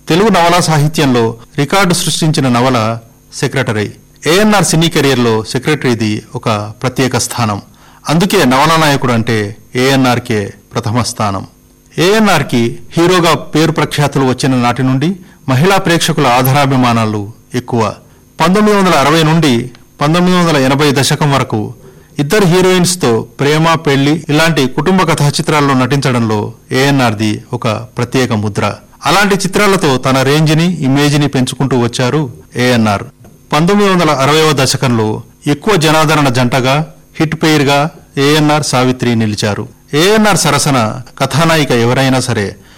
తెలుగు నవలా సాహిత్యంలో రికార్డు సృష్టించిన నవల సెక్రటరీ ఏఎన్ఆర్ సినీ కెరియర్లో సెక్రటరీది ఒక ప్రత్యేక స్థానం అందుకే నవలా నాయకుడు అంటే ఏఎన్ఆర్కే ప్రథమ స్థానం ఏఎన్ఆర్కి హీరోగా పేరు ప్రఖ్యాతులు వచ్చిన నాటి నుండి మహిళా ప్రేక్షకుల ఆధారాభిమానాలు ఎక్కువ పంతొమ్మిది వందల అరవై నుండి పంతొమ్మిది వందల ఎనభై దశకం వరకు ఇద్దరు హీరోయిన్స్ తో ప్రేమ పెళ్లి ఇలాంటి కుటుంబ కథా చిత్రాల్లో నటించడంలో ఏఎన్ఆర్ది ఒక ప్రత్యేక ముద్ర అలాంటి చిత్రాలతో తన రేంజ్ని ఇమేజ్ని పెంచుకుంటూ వచ్చారు ఏఎన్ఆర్ పంతొమ్మిది వందల అరవైవ దశకంలో ఎక్కువ జనాదరణ జంటగా హిట్ పెయిర్గా ఏఎన్ఆర్ సావిత్రి నిలిచారు ఏఎన్ఆర్ సరసన కథానాయిక ఎవరైనా సరే